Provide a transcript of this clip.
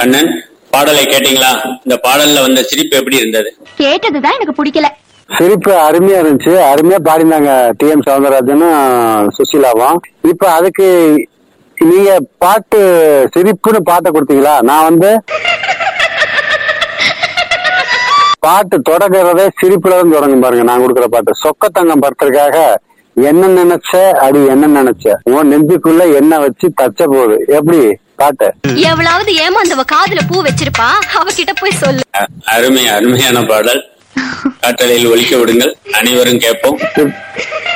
அண்ணன் பாடலை கேட்டீங்களா இந்த பாடல்ல வந்த சிரிப்பு எப்படி இருந்தது கேட்டதுதான் எனக்கு பிடிக்கல சிரிப்பு அருமையா இருந்துச்சு அருமையா பாடினாங்க டி எம் சவுந்தரராஜனும் சுசீலாவும் இப்ப அதுக்கு நீங்க பாட்டு சிரிப்புன்னு பாட்டை கொடுத்தீங்களா நான் வந்து பாட்டு தொடங்குறதே சிரிப்புல இருந்து தொடங்கும் பாருங்க நான் கொடுக்குற பாட்டு சொக்கத்தங்கம் படத்திற்காக என்ன நினைச்ச அடி என்ன நினைச்ச உன் நெஞ்சுக்குள்ள என்ன வச்சு தச்ச போகுது எப்படி பாட்டு எவ்வளவு ஏமாந்தவ காதுல பூ வச்சிருப்பா அவகிட்ட போய் சொல்லு அ- அருமை அருமையான பாடல் காற்றலையில் ஒலிக்க விடுங்கள் அனைவரும் கேட்போம் இப்-